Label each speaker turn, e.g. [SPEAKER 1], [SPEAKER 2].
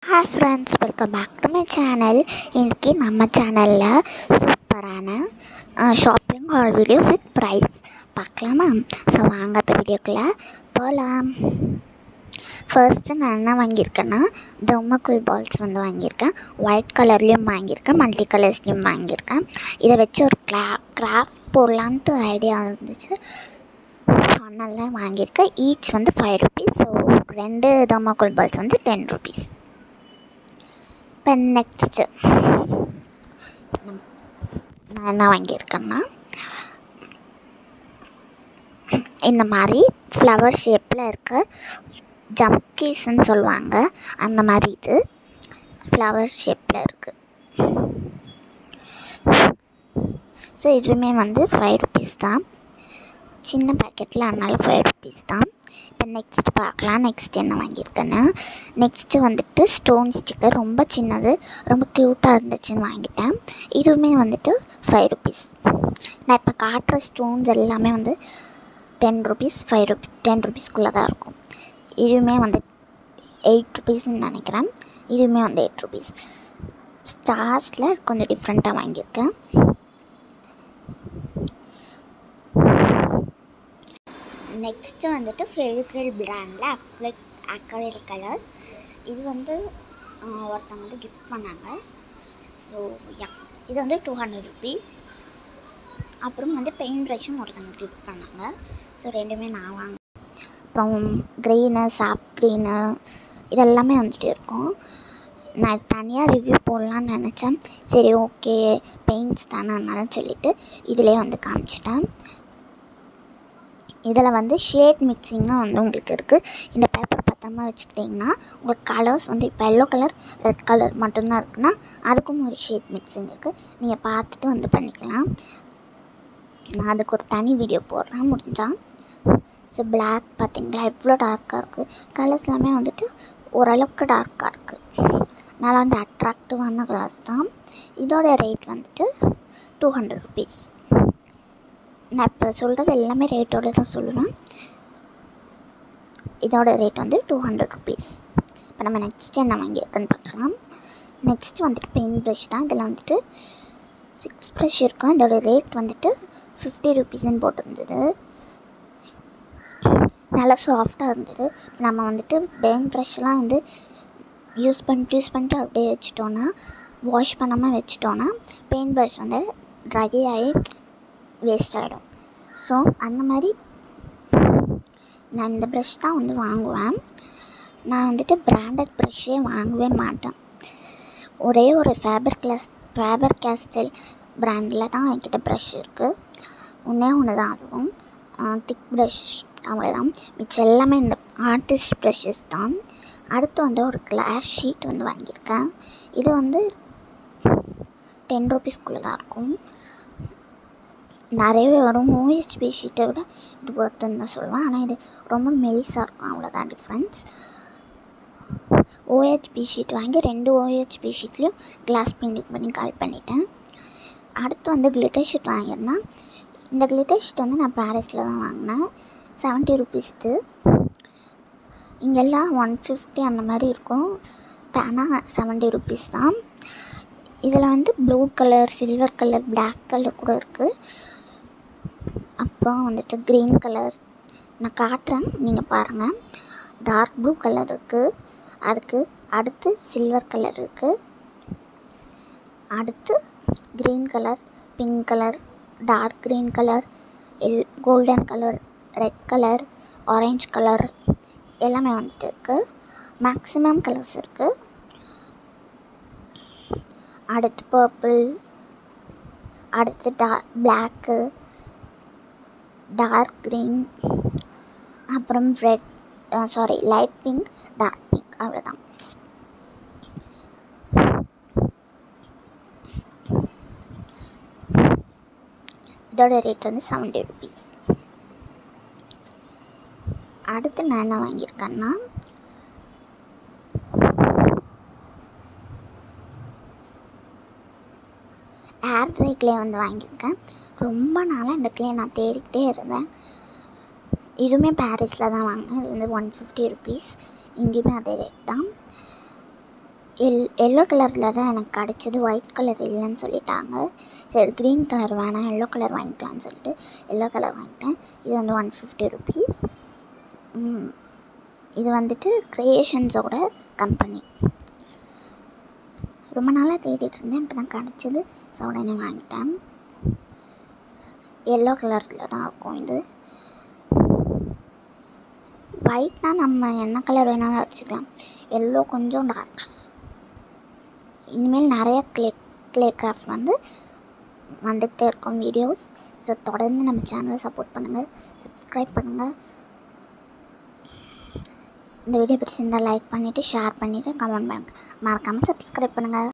[SPEAKER 1] hi friends welcome back to my channel இன்றைக்கி நம்ம சேனலில் சூப்பரான shopping haul video with price பார்க்கலாமா ஸோ வாங்க இப்போ வீடியோக்குள்ளே போகலாம் ஃபர்ஸ்ட்டு நான் என்ன வாங்கியிருக்கேன்னா டொமக்குள் பால்ஸ் வந்து வாங்கியிருக்கேன் ஒயிட் கலர்லேயும் வாங்கியிருக்கேன் மல்டி கலர்ஸ்லேயும் வாங்கியிருக்கேன் இதை வச்சு ஒரு கிரா கிராஃப்ட் போடலான்ட்டு ஐடியா இருந்துச்சு ஸோ அதனால வாங்கியிருக்கேன் ஈச் வந்து ஃபைவ் ருபீஸ் ஸோ ரெண்டு டொமக்குள் பால்ஸ் வந்து டென் ருபீஸ் இப்போ நெக்ஸ்ட்டு நான் என்ன வாங்கியிருக்கேன்னா இந்த மாதிரி ஃப்ளவர் ஷேப்பில் இருக்க ஜம்கீஸ்ன்னு சொல்லுவாங்க அந்த மாதிரி இது ஃப்ளவர் ஷேப்பில் இருக்குது ஸோ இதுவுமே வந்து ஃபைவ் ருபீஸ் தான் சின்ன பேக்கெட்டில் அதனால் ஃபைவ் ருபீஸ் தான் இப்போ நெக்ஸ்ட் பார்க்கலாம் நெக்ஸ்ட் என்ன வாங்கியிருக்கேன்னு நெக்ஸ்ட்டு வந்துட்டு ஸ்டோன் ஸ்டிக்கர் ரொம்ப சின்னது ரொம்ப க்யூட்டாக இருந்துச்சுன்னு வாங்கிட்டேன் இதுவுமே வந்துட்டு ஃபைவ் ருபீஸ் நான் இப்போ காட்டுற ஸ்டோன்ஸ் எல்லாமே வந்து ten rupees five rupee ten ருபீஸ்க்குள்ளே தான் இருக்கும் இதுவுமே வந்து எயிட் ருபீஸ்ன்னு நினைக்கிறேன் இதுவுமே வந்து எயிட் ருபீஸ் ஸ்டார்ஸில் கொஞ்சம் டிஃப்ரெண்ட்டாக வாங்கியிருக்கேன் நெக்ஸ்ட்டு வந்துட்டு ஃபெவிக்ரில் பிராண்டில் அக்ரிக் அக்ரில் கலர்ஸ் இது வந்து ஆஹ், ஒருத்தவங்க வந்து கிஃப்ட் பண்ணாங்க ஸோ யா இது வந்து டூ ஹண்ட்ரட் ருபீஸ் அப்புறம் வந்து பெயிண்ட் ப்ரஷும் ஒருத்தவங்க கிஃப்ட் பண்ணாங்க ஸோ ரெண்டுமே நான் வாங்க அப்புறம் க்ரீனு சாப் க்ரீனு இதெல்லாமே வந்துட்டு இருக்கும் நான் இது தனியாக ரிவ்யூ போடலான்னு நினச்சேன் சரி ஓகே பெயிண்ட்ஸ் தானே அதனால சொல்லிவிட்டு இதிலே வந்து காமிச்சிட்டேன் இதில் வந்து ஷேட் மிக்சிங்கும் வந்து உங்களுக்கு இருக்குது இந்த பேப்பர் பத்திரமா வச்சுக்கிட்டிங்கன்னா உங்களுக்கு கலர்ஸ் வந்து இப்போ எல்லோ கலர் ரெட் கலர் மட்டும்தான் இருக்குன்னா அதுக்கும் ஒரு ஷேட் மிக்சிங் இருக்குது நீங்கள் பார்த்துட்டு வந்து பண்ணிக்கலாம் நான் அதுக்கு ஒரு தனி வீடியோ போடுறேன் முடிஞ்சால் ஸோ பிளாக் பார்த்தீங்களா எவ்வளோ டார்க்காக இருக்குது கலர்ஸ் எல்லாமே வந்துட்டு ஓரளவுக்கு டார்க்காக இருக்குது நல்லா வந்து அட்ராக்டிவான கலர்ஸ் தான் இதோட ரேட் வந்துட்டு டூ ஹண்ட்ரட் ருபீஸ் நான் இப்போ சொல்கிறது எல்லாமே ரேட்டோட தான் சொல்லுவேன் இதோட ரேட் வந்து டூ ஹண்ட்ரட் ருபீஸ் இப்போ நம்ம நெக்ஸ்ட் என்ன வாங்கியிருக்குன்னு பார்க்கலாம் நெக்ஸ்ட் வந்துட்டு பெயிண்ட் ப்ரஷ் தான் இதில் வந்துட்டு சிக்ஸ் ப்ரஷ் இருக்கும் இதோட ரேட் வந்துட்டு ஃபிஃப்டி ருபீஸ்ன்னு போட்டிருந்தது நல்லா சாஃப்டாக இருந்தது நம்ம வந்துட்டு பெயிண்ட் ப்ரஷ்லாம் வந்து யூஸ் பண்ணிட்டு யூஸ் பண்ணிட்டு அப்படியே வச்சிட்டோன்னா வாஷ் பண்ணாமல் வச்சிட்டோன்னா பெயிண்ட் ப்ரஷ் வந்து ட்ரை ஆகி வேஸ்ட் ஆகிடும் ஸோ அந்த மாதிரி நான் இந்த ப்ரஷ் தான் வந்து வாங்குவேன் நான் வந்துட்டு பிராண்டட் ப்ரஷ்ஷே வாங்கவே மாட்டேன் ஒரே ஒரு ஃபேபர் கிளாஸ் ஃபேபர் கேஸ்டல் பிராண்டில் தான் என்கிட்ட ப்ரஷ் இருக்குது ஒன்றே ஒன்று தான் அதுவும் திக் ப்ரஷ் அவ்வளோதான் மிச்சம் எல்லாமே இந்த ஆர்டிஸ்ட் ப்ரஷஸ் தான் அடுத்து வந்து ஒரு கிளாஸ் ஷீட் வந்து வாங்கியிருக்கேன் இது வந்து டென் ருபீஸ்க்குள்ளே தான் இருக்கும் நிறையவே வரும் ஓஹெச்பி ஷீட்டை விட இது ஒர்த்துன்னு தான் சொல்லுவேன் ஆனால் இது ரொம்ப மெலிசாக இருக்கும் அவ்வளோதான் டிஃப்ரென்ஸ் ஓஹெச்பி ஷீட் வாங்கி ரெண்டு ஓஹெச்பி ஷீட்லேயும் கிளாஸ் பெயிண்டிங் பண்ணி கால் பண்ணிட்டேன் அடுத்து வந்து கிளிட்டர் ஷீட் வாங்கியிருந்தேன் இந்த கிளிட்டர் ஷீட் வந்து நான் பாரிஸில் தான் வாங்கினேன் செவன்ட்டி ருபீஸ்து இங்கெல்லாம் ஒன் ஃபிஃப்டி அந்த மாதிரி இருக்கும் ஆனால் செவன்ட்டி ருபீஸ் தான் இதில் வந்து blue colour silver colour Black colour கூட இருக்குது அப்புறம் வந்துட்டு க்ரீன் கலர் நான் காட்டுறேன் நீங்கள் பாருங்கள் டார்க் ப்ளூ கலர் இருக்குது அதுக்கு அடுத்து சில்வர் கலர் இருக்குது அடுத்து green colour pink colour dark green colour எல் golden colour red colour orange colour எல்லாமே வந்துட்டு இருக்குது மேக்ஸிமம் கலர்ஸ் இருக்குது அடுத்து பர்பிள் அடுத்து டா பிளாக்கு டார்க் க்ரீன் அப்புறம் red sorry light pink dark pink அவ்வளோதான் இதோட ரேட் வந்து செவன்ட்டி ருபீஸ் அடுத்து நான் என்ன வாங்கியிருக்கேன்னா ஏர் ட்ரை க்ளே வந்து வாங்கியிருக்கேன் ரொம்ப நாளாக இந்த க்ளே நான் தேடிக்கிட்டே இருந்தேன் இதுவுமே பாரிஸில் தான் வாங்கினேன் இது வந்து ஒன் ஃபிஃப்டி ருபீஸ் இங்கேயுமே அதே ரேட் தான் எல் எல்லோ கலரில் தான் எனக்கு கிடச்சிது ஒயிட் கலர் இல்லைன்னு சொல்லிட்டாங்க சரி க்ரீன் கலர் வேணாம் எல்லோ கலர் வாங்கிக்கலாம்னு சொல்லிட்டு எல்லோ கலர் வாங்கிட்டேன் இது வந்து ஒன் ஃபிஃப்டி ருபீஸ் இது வந்துட்டு க்ரியேஷன்ஸோட கம்பெனி ரொம்ப நாளாக தேடிட்டு இருந்தேன் இப்போ தான் கிடச்சிது ஸோ உடனே வாங்கிட்டேன் எல்லோ கலரில் தான் இருக்கும் இது ஒயிட்னா நம்ம என்ன கலர் வேணாலும் அடிச்சுக்கலாம் எல்லோ கொஞ்சம் டார்க் இனிமேல் நிறைய க்ளே க்ளே கிராஃப்ட் வந்து வந்துகிட்டே இருக்கும் வீடியோஸ் ஸோ தொடர்ந்து நம்ம சேனலை சப்போர்ட் பண்ணுங்கள் சப்ஸ்கிரைப் பண்ணுங்கள் இந்த வீடியோ பிடிச்சிருந்தால் லைக் பண்ணிவிட்டு ஷேர் பண்ணிவிட்டு கமெண்ட் பண்ணுங்கள் மறக்காமல் சப்ஸ்கிரைப் பண்ணுங்கள்